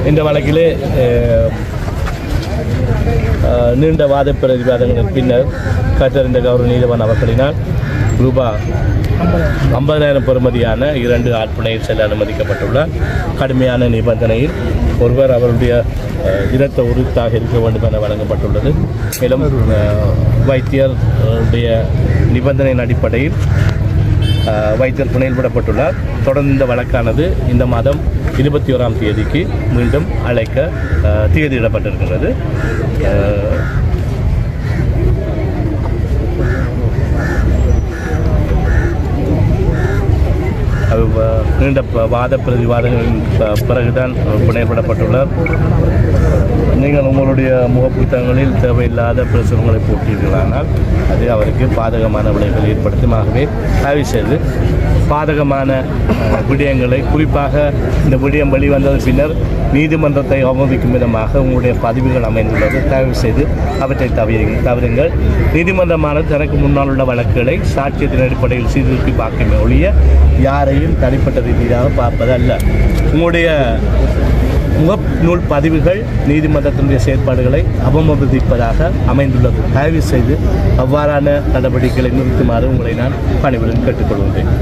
இந்த வழக்கிலே அஹ், அஹ், நீண்ட வாத பிரதிவாதங்களின் பின்னர் கற்றறிந்த கௌரவ நீதிவான் அவர்களினால் ரூபா ஐம்பதாயிரம் பெறுமதியான இரண்டு ஆட்பனையில் செல்ல அனுமதிக்கப்பட்டுள்ளார் கடுமையான நிபந்தனையில் ஒருவர் அவருடைய அஹ், இரத்த உறுத்தாக இருக்க வேண்டும் என வழங்கப்பட்டுள்ளது மேலும் அஹ், வைத்தியர் உடைய நிபந்தனையின் அடிப்படையில் அஹ், வைத்தியர் புனையில் விடப்பட்டுள்ளார் தொடர்ந்து இந்த வழக்கானது இந்த மாதம் இருபத்தி ஓராம் தேதிக்கு மீண்டும் அழைக்க அஹ், தேதியிடப்பட்டிருக்கிறது அஹ், அது வ- நீண்ட ப- வாத பிரதிவாதங்களின் ப- பிறகுதான் புனையப்படப்பட்டுள்ளார் நீங்கள் உங்களுடைய முகப்புத்தகங்களில் தேவையில்லாத பிரசுரங்களை போட்டீர்களானால் அது அவருக்கு பாதகமான விளைவுகள் ஏற்படுத்தும் ஆகவே தயவு செய்து பாதகமான அஹ், விடயங்களை குறிப்பாக இந்த விடயம் வெளிவந்தது பின்னர் நீதிமன்றத்தை அவமதிக்கும் விதமாக உங்களுடைய பதிவுகள் அமைந்துள்ளது தயவு செய்து அவற்றை தவிர தவிருங்கள் நீதிமன்றமானது தனக்கு முன்னால் உள்ள வழக்குகளை சாட்சியத்தின் அடிப்படையில் சீர்தூக்கி பார்க்குமே ஒழிய யாரையும் தனிப்பட்ட ரீதியாக பார்ப்பதல்ல உங்களுடைய முகநூல் பதிவுகள் நீதிமன்றத்தினுடைய செயற்பாடுகளை அவமதிப்பதாக அமைந்துள்ளது தயவு செய்து அவ்வாறான நடவடிக்கைகளை நிறுத்துமாறு உங்களை நான் பணிவுடன் கேட்டுக்கொள்கின்றேன்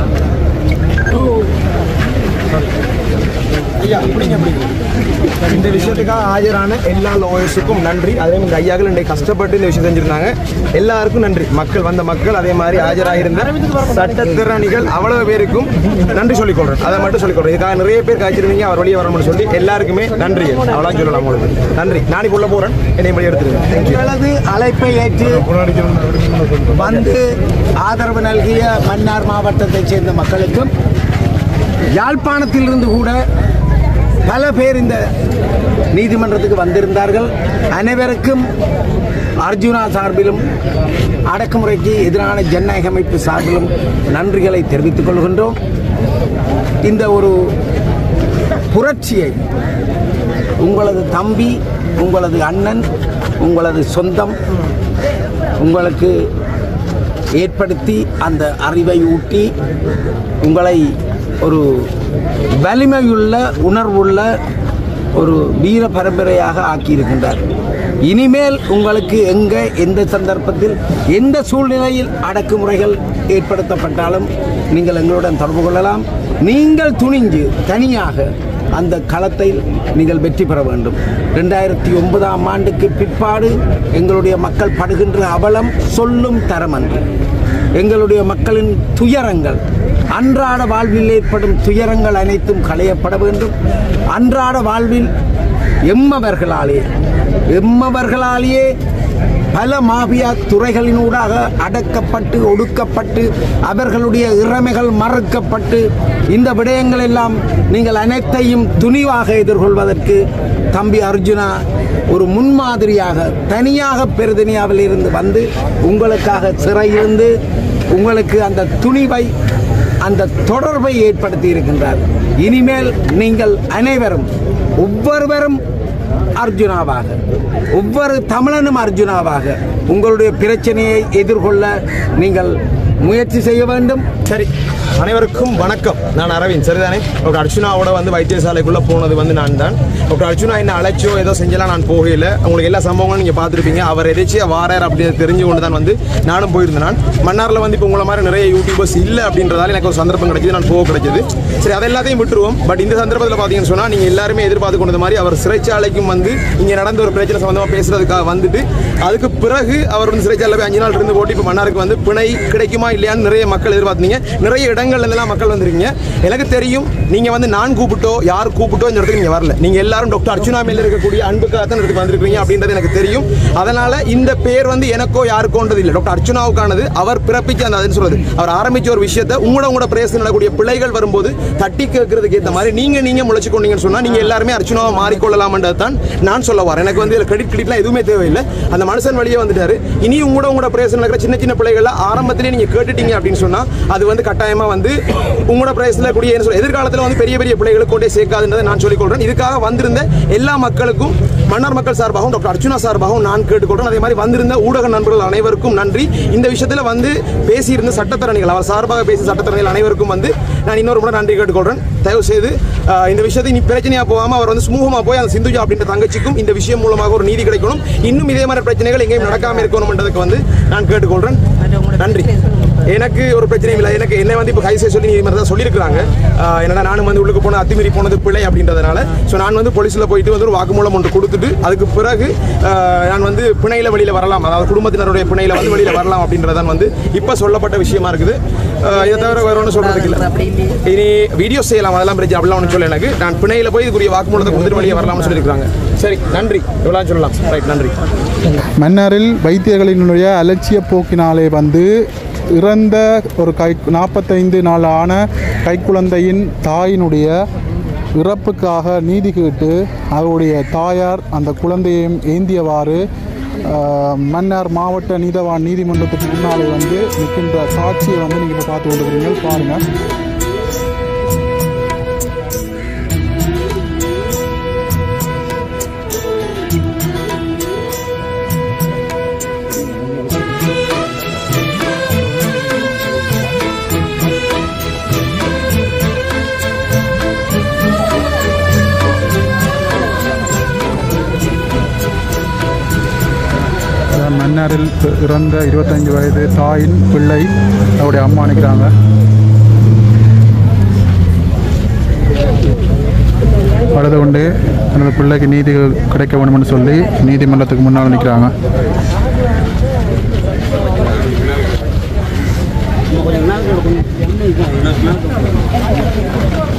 ஐயா பிடிங்க பிடிங்க இந்த விஷயத்துக்காக ஆஜரான எல்லா லாயர்ஸுக்கும் நன்றி அதே மாதிரி இந்த ஐயாக்கள் இன்றைக்கு கஷ்டப்பட்டு இந்த விஷயம் செஞ்சிருந்தாங்க எல்லாருக்கும் நன்றி மக்கள் வந்த மக்கள் அதே மாதிரி ஆஜராயிருந்த சட்டத்திறனிகள் அவ்வளவு பேருக்கும் நன்றி சொல்லிக் கொள்றேன் அதை மட்டும் சொல்லிக் கொள்றேன் இதுக்காக நிறைய பேர் காய்ச்சிருந்தீங்க அவர் வெளியே வரணும்னு சொல்லி எல்லாருக்குமே நன்றி அவ்வளோ சொல்லலாம் உங்களுக்கு நன்றி நாளைக்கு உள்ள போறேன் என்னை வெளியே எடுத்துருங்க தேங்க்யூ எங்களது அழைப்பை ஏற்று வந்து ஆதரவு நல்கிய மன்னார் மாவட்டத்தைச் சேர்ந்த மக்களுக்கும் யாழ்ப்பாணத்திலிருந்து கூட பல பேர் இந்த நீதிமன்றத்துக்கு வந்திருந்தார்கள் அனைவருக்கும் அர்ஜுனா சார்பிலும் அடக்குமுறைக்கு எதிரான ஜனநாயக அமைப்பு சார்பிலும் நன்றிகளை தெரிவித்துக் கொள்கின்றோம் இந்த ஒரு புரட்சியை உங்களது தம்பி உங்களது அண்ணன் உங்களது சொந்தம் உங்களுக்கு ஏற்படுத்தி அந்த அறிவை ஊட்டி உங்களை ஒரு வலிமையுள்ள உணர்வுள்ள ஒரு வீர பரம்பரையாக ஆக்கியிருக்கின்றார் இனிமேல் உங்களுக்கு எங்கே எந்த சந்தர்ப்பத்தில் எந்த சூழ்நிலையில் அடக்குமுறைகள் ஏற்படுத்தப்பட்டாலும் நீங்கள் எங்களுடன் தொடர்பு கொள்ளலாம் நீங்கள் துணிஞ்சு தனியாக அந்த களத்தை நீங்கள் வெற்றி பெற வேண்டும் ரெண்டாயிரத்தி ஒன்பதாம் ஆண்டுக்கு பிற்பாடு எங்களுடைய மக்கள் படுகின்ற அவலம் சொல்லும் தரமன்று எங்களுடைய மக்களின் துயரங்கள் அன்றாட வாழ்வில் ஏற்படும் துயரங்கள் அனைத்தும் களையப்பட வேண்டும் அன்றாட வாழ்வில் எம்மவர்களாலே எம்மவர்களாலேயே பல மாபியா துறைகளினூடாக அடக்கப்பட்டு ஒடுக்கப்பட்டு அவர்களுடைய இறமைகள் மறுக்கப்பட்டு இந்த விடயங்கள் எல்லாம் நீங்கள் அனைத்தையும் துணிவாக எதிர்கொள்வதற்கு தம்பி அர்ஜுனா ஒரு முன்மாதிரியாக தனியாக பெருதனியாவில் இருந்து வந்து உங்களுக்காக சிறையிருந்து உங்களுக்கு அந்த துணிவை அந்த தொடர்பை ஏற்படுத்தி இருக்கின்றார் இனிமேல் நீங்கள் அனைவரும் ஒவ்வொருவரும் அர்ஜுனாவாக ஒவ்வொரு தமிழனும் அர்ஜுனாவாக உங்களுடைய பிரச்சனையை எதிர்கொள்ள நீங்கள் முயற்சி செய்ய வேண்டும் சரி அனைவருக்கும் வணக்கம் நான் அரவிந்த் சரிதானே டாக்டர் அர்ச்சுனாவோட வந்து வைத்தியசாலைக்குள்ளே போனது வந்து நான் தான் டாக்டர் அர்ச்சுனா என்ன அழைச்சோ ஏதோ செஞ்சலாம் நான் போகல உங்களுக்கு எல்லா சம்பவங்களும் நீங்கள் பார்த்துருப்பீங்க அவர் எதாச்சும் வாரார் அப்படின்னு தெரிஞ்சு கொண்டு தான் வந்து நானும் போயிருந்தேன் நான் மன்னாரில் வந்து இப்போ உங்களை மாதிரி நிறைய யூடியூபர்ஸ் இல்லை அப்படின்றதால எனக்கு ஒரு சந்தர்ப்பம் கிடைச்சது நான் போக கிடைச்சது சரி அது எல்லாத்தையும் விட்டுருவோம் பட் இந்த சந்தர்ப்பத்தில் பார்த்தீங்கன்னு சொன்னால் நீங்கள் எல்லாருமே எதிர்பார்த்து கொண்டது மாதிரி அவர் சிறைச்சாலைக்கும் வந்து இங்கே நடந்த ஒரு பிரச்சனை சம்மந்தமாக பேசுறதுக்காக வந்துட்டு அதுக்கு பிறகு அவர் வந்து சிறைச்சாலை போய் அஞ்சு நாள் இருந்து போட்டு இப்போ மன்னாருக்கு வந்து பிணை கிடைக்குமா இல்லையான்னு நிறைய மக்கள் எதிர்பார்த்தீங்க நிறைய இடங்கள்ல இருந்தெல்லாம் மக்கள் வந்திருக்கீங்க எனக்கு தெரியும் நீங்க வந்து நான் கூப்பிட்டோ யார் கூப்பிட்டோ இந்த இடத்துக்கு நீங்க வரல நீங்க எல்லாரும் டாக்டர் அர்ச்சுனா மேல இருக்கக்கூடிய அன்புக்காக தான் இடத்துக்கு வந்திருக்கீங்க அப்படின்றது எனக்கு தெரியும் அதனால இந்த பேர் வந்து எனக்கோ யாருக்கோன்றது இல்லை டாக்டர் அர்ச்சுனாவுக்கானது அவர் பிறப்பிச்ச அந்த அதுன்னு சொல்றது அவர் ஆரம்பிச்ச ஒரு விஷயத்தை உங்களோட உங்களோட பிரேசன் நடக்கூடிய பிள்ளைகள் வரும்போது தட்டி கேட்கறதுக்கு ஏற்ற மாதிரி நீங்க நீங்க முளைச்சு கொண்டீங்கன்னு சொன்னா நீங்க எல்லாருமே அர்ச்சுனாவை மாறிக்கொள்ளலாம்ன்றது தான் நான் சொல்ல வரேன் எனக்கு வந்து கிரெடிட் கிரெடிட்லாம் எதுவுமே தேவையில்லை அந்த மனுஷன் வழியே வந்துட்டாரு இனி உங்களோட உங்களோட பிரேசன் நடக்கிற சின்ன சின்ன பிள்ளைகள் ஆரம்பத்திலே நீங்க கேட்டுட்டீங்க அப்படின்னு சொன்னா அது வந்து கட்டாயமா வந்து உங்களோட பிரதேசத்தில் கூடிய என்ன சொல்ல எதிர்காலத்தில் வந்து பெரிய பெரிய பிள்ளைகளுக்கு கொண்டே சேர்க்காதுன்றதை நான் சொல்லிக் கொள்றேன் இதுக்காக வந்திருந்த எல்லா மக்களுக்கும் மன்னர் மக்கள் சார்பாகவும் டாக்டர் அர்ச்சுனா சார்பாகவும் நான் கேட்டுக்கொள்றேன் அதே மாதிரி வந்திருந்த ஊடக நண்பர்கள் அனைவருக்கும் நன்றி இந்த விஷயத்தில் வந்து பேசியிருந்த சட்டத்தரணிகள் அவர் சார்பாக பேசிய சட்டத்தரணிகள் அனைவருக்கும் வந்து நான் இன்னொரு முறை நன்றி கேட்டுக்கொள்றேன் தயவு செய்து ஆஹ், இந்த விஷயத்தை இனி பிரச்சனையா போகாம அவர் வந்து சுமூகமா போய் அந்த சிந்துஜா அப்படின்ற தங்கச்சிக்கும் இந்த விஷயம் மூலமாக ஒரு நீதி கிடைக்கணும் இன்னும் இதே மாதிரி பிரச்சனைகள் எங்கேயும் நடக்காம இருக்கணும்ன்றதுக்கு வந்து நான் கேட்டுக்கொள்றேன் நன்றி எனக்கு ஒரு பிரச்சனையும் இல்லை எனக்கு என்ன வந்து இப்போ கை செய்ய சொல்லி நீதிமன்றம் தான் சொல்லியிருக்கிறாங்க ஆஹ், என்னடா நானும் வந்து உள்ளுக்கு போன அத்துமீறி போனது பிழை அப்படின்றதுனால ஸோ நான் வந்து போலீஸில் போயிட்டு வந்து ஒரு வாக்குமூலம் ஒன்று கொடுத்துட்டு அதுக்கு பிறகு ஆஹ், நான் வந்து பிணையில வெளியில் வரலாம் அதாவது குடும்பத்தினருடைய பிணையில வந்து வெளியில் வரலாம் அப்படின்றதான் வந்து இப்போ சொல்லப்பட்ட விஷயமா இருக்குது ஆஹ், இதை தவிர வேற ஒன்றும் சொல்றதுக்கு இல்லை இனி வீடியோ செய்யலாம் அதெல்லாம் பிரச்சனை அப்படிலாம் ஒன்றும் சொல்ல எனக்கு நான் பிணையில போய் இதுக்குரிய வாக்குமூலத்தை கொடுத்துட்டு வெளியே வரலாம்னு சொல்லியிருக்காங்க சரி நன்றி இவ்வளோ சொல்லலாம் ரைட் நன்றி மன்னாரில் வைத்தியர்களினுடைய அலட்சிய போக்கினாலே வந்து இறந்த ஒரு கை நாற்பத்தைந்து நாள் ஆன கைக்குழந்தையின் தாயினுடைய இறப்புக்காக நீதி கேட்டு அவருடைய தாயார் அந்த குழந்தையையும் ஏந்தியவாறு ஆஹ், மன்னார் மாவட்ட நீதவான் நீதிமன்றத்துக்கு முன்னாலே வந்து நிற்கின்ற காட்சியை வந்து நீங்கள் இப்போ பார்த்து கொண்டிருக்கிறீங்க பாருங்கள் அதான் மன்னாரில் இறந்த இருபத்தஞ்சு வயது தாயின் பிள்ளை அவருடைய அம்மா நிற்கிறாங்க வலது கொண்டு எனது பிள்ளைக்கு நீதி கிடைக்க வேணும்னு சொல்லி நீதிமன்றத்துக்கு முன்னால் நிற்கிறாங்க கொஞ்சம் நாள் கொஞ்சம்